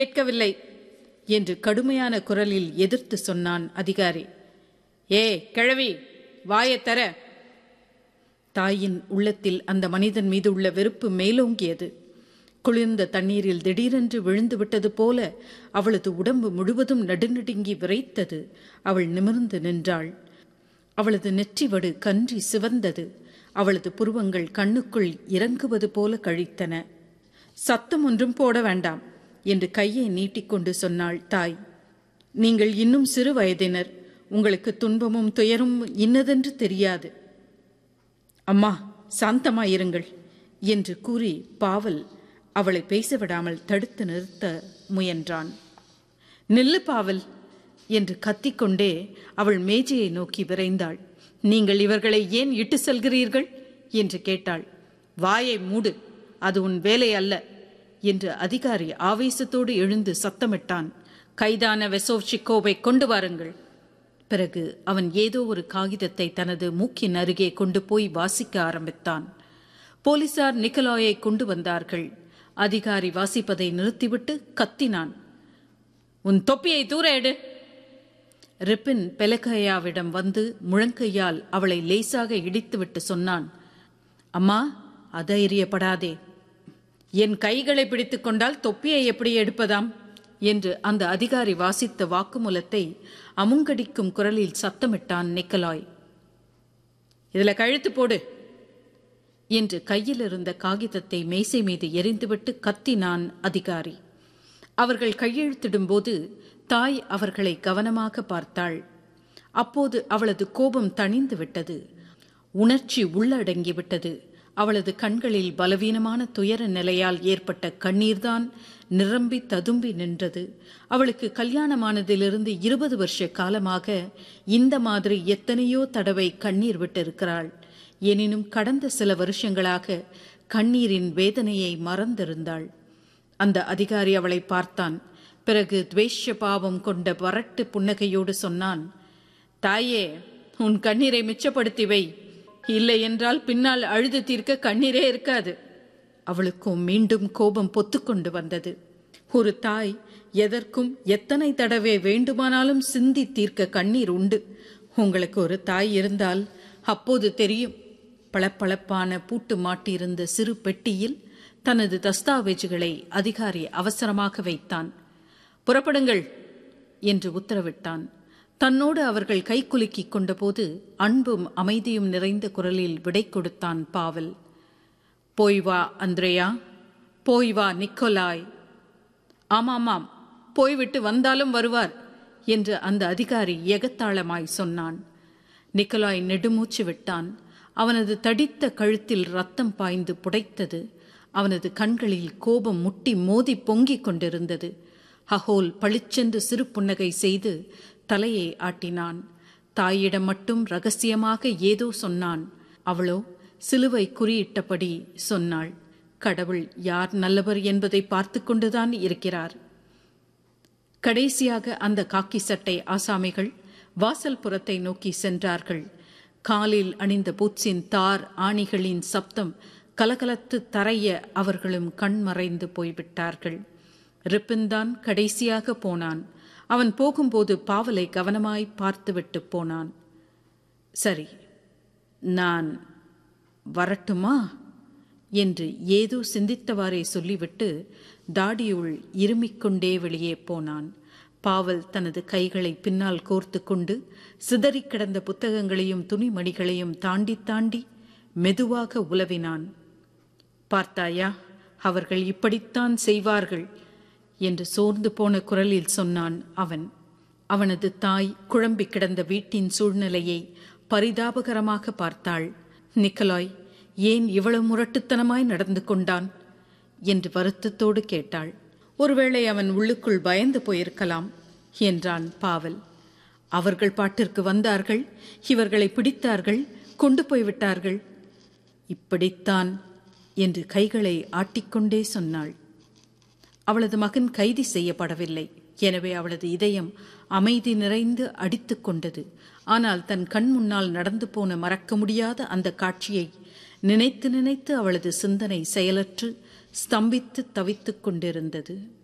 கேட்கவில்லை என்று கடுமையான குரலில் எதிர்த்து சொன்னான் அதிகாரி ஏ கிழவி வாயைத் தர தாயின் உள்ளத்தில் அந்த மனிதன் மீது உள்ள வெறுப்பு மேலோங்கியது குளிர்ந்த தண்ணீரில் திடீரென்று விழுந்து விட்டது போல அவளது உடம்பு முழுவதும் நடுநடுங்கி விரைத்தது அவள் நிமிர்ந்து நின்றாள் அவளது நெற்றிவடு கன்றி சிவந்தது அவளது புருவங்கள் கண்ணுக்குள் இறங்குவது போல கழித்தன சத்தம் ஒன்றும் போட வேண்டாம் என்று கையை நீட்டிக்கொண்டு சொன்னாள் தாய் நீங்கள் இன்னும் சிறு வயதினர் உங்களுக்கு துன்பமும் துயரும் இன்னதென்று தெரியாது அம்மா சாந்தமாயிருங்கள் என்று கூறி பாவல் அவளை பேசவிடாமல் தடுத்து நிறுத்த முயன்றான் நில்லு பாவல் என்று கத்திக்கொண்டே அவள் மேஜையை நோக்கி விரைந்தாள் நீங்கள் இவர்களை ஏன் இட்டு செல்கிறீர்கள் என்று கேட்டாள் வாயை மூடு அது உன் வேலை அல்ல என்று அதிகாரி ஆவேசத்தோடு எழுந்து சத்தமிட்டான் கைதான வெசோவ்சிக்கோவை கொண்டு வாருங்கள் பிறகு அவன் ஏதோ ஒரு காகிதத்தை தனது மூக்கின் அருகே கொண்டு போய் வாசிக்க ஆரம்பித்தான் போலீசார் நிக்கலாயை கொண்டு வந்தார்கள் அதிகாரி வாசிப்பதை நிறுத்திவிட்டு கத்தினான் உன் தொப்பியை தூர எடு ரிப்பின் பெலகையாவிடம் வந்து முழங்கையால் அவளை லேசாக இடித்துவிட்டு சொன்னான் அம்மா அதைரியப்படாதே என் கைகளை பிடித்துக் கொண்டால் தொப்பியை எப்படி எடுப்பதாம் என்று அந்த அதிகாரி வாசித்த வாக்குமூலத்தை அமுங்கடிக்கும் குரலில் சத்தமிட்டான் நிக்கலாய் இதுல கழுத்து போடு என்று கையில் இருந்த காகிதத்தை மேசை மீது எரிந்துவிட்டு கத்தினான் அதிகாரி அவர்கள் கையெழுத்திடும்போது தாய் அவர்களை கவனமாக பார்த்தாள் அப்போது அவளது கோபம் தணிந்து விட்டது உணர்ச்சி உள்ளடங்கிவிட்டது அவளது கண்களில் பலவீனமான துயர நிலையால் ஏற்பட்ட கண்ணீர்தான் நிரம்பி ததும்பி நின்றது அவளுக்கு கல்யாணமானதிலிருந்து இருபது வருஷ காலமாக இந்த மாதிரி எத்தனையோ தடவை கண்ணீர் விட்டிருக்கிறாள் எனினும் கடந்த சில வருஷங்களாக கண்ணீரின் வேதனையை மறந்திருந்தாள் அந்த அதிகாரி அவளை பார்த்தான் பிறகு துவேஷ பாவம் கொண்ட வரட்டு புன்னகையோடு சொன்னான் தாயே உன் கண்ணீரை மிச்சப்படுத்தி வை இல்லை என்றால் பின்னால் அழுது தீர்க்க கண்ணீரே இருக்காது அவளுக்கும் மீண்டும் கோபம் பொத்துக்கொண்டு வந்தது ஒரு தாய் எதற்கும் எத்தனை தடவை வேண்டுமானாலும் சிந்தி தீர்க்க கண்ணீர் உண்டு உங்களுக்கு ஒரு தாய் இருந்தால் அப்போது தெரியும் பளபளப்பான பூட்டு மாட்டியிருந்த சிறு பெட்டியில் தனது தஸ்தாவேஜுகளை அதிகாரி அவசரமாக வைத்தான் புறப்படுங்கள் என்று உத்தரவிட்டான் தன்னோடு அவர்கள் கைக்குலுக்கிக் கொண்டபோது அன்பும் அமைதியும் நிறைந்த குரலில் விடை கொடுத்தான் பாவல் போய் வா அந்திரேயா போய் வா நிக்கோலாய் ஆமாமாம் போய்விட்டு வந்தாலும் வருவார் என்று அந்த அதிகாரி எகத்தாளமாய் சொன்னான் நிக்கலாய் நெடுமூச்சு விட்டான் அவனது தடித்த கழுத்தில் ரத்தம் பாய்ந்து புடைத்தது அவனது கண்களில் கோபம் முட்டி மோதி பொங்கிக் கொண்டிருந்தது ஹஹோல் பளிச்சென்று சிறு புன்னகை செய்து தலையை ஆட்டினான் தாயிடம் மட்டும் ரகசியமாக ஏதோ சொன்னான் அவளோ சிலுவை குறியிட்டபடி சொன்னாள் கடவுள் யார் நல்லவர் என்பதை பார்த்து கொண்டுதான் இருக்கிறார் கடைசியாக அந்த காக்கி சட்டை ஆசாமிகள் வாசல் புறத்தை நோக்கி சென்றார்கள் காலில் அணிந்த பூட்ஸின் தார் ஆணிகளின் சப்தம் கலகலத்து தரைய அவர்களும் கண் மறைந்து போய்விட்டார்கள் ரிப்பின்தான் கடைசியாக போனான் அவன் போகும்போது பாவலை கவனமாய் பார்த்துவிட்டு போனான் சரி நான் வரட்டுமா என்று ஏதோ சிந்தித்தவாறே சொல்லிவிட்டு தாடியுள் இருமிக்கொண்டே வெளியே போனான் பாவல் தனது கைகளை பின்னால் கோர்த்து கொண்டு சிதறிக் கிடந்த புத்தகங்களையும் துணிமணிகளையும் தாண்டி தாண்டி மெதுவாக உலவினான் பார்த்தாயா அவர்கள் இப்படித்தான் செய்வார்கள் என்று சோர்ந்து போன குரலில் சொன்னான் அவன் அவனது தாய் குழம்பி கிடந்த வீட்டின் சூழ்நிலையை பரிதாபகரமாக பார்த்தாள் நிக்கலாய் ஏன் இவ்வளவு முரட்டுத்தனமாய் நடந்து கொண்டான் என்று வருத்தத்தோடு கேட்டாள் ஒருவேளை அவன் உள்ளுக்குள் பயந்து போயிருக்கலாம் என்றான் பாவல் அவர்கள் பாட்டிற்கு வந்தார்கள் இவர்களை பிடித்தார்கள் கொண்டு போய்விட்டார்கள் இப்படித்தான் என்று கைகளை ஆட்டிக்கொண்டே சொன்னாள் அவளது மகன் கைது செய்யப்படவில்லை எனவே அவளது இதயம் அமைதி நிறைந்து அடித்துக் கொண்டது ஆனால் தன் கண் முன்னால் நடந்து போன மறக்க முடியாத அந்த காட்சியை நினைத்து நினைத்து அவளது சிந்தனை செயலற்று ஸ்தம்பித்து தவித்துக் கொண்டிருந்தது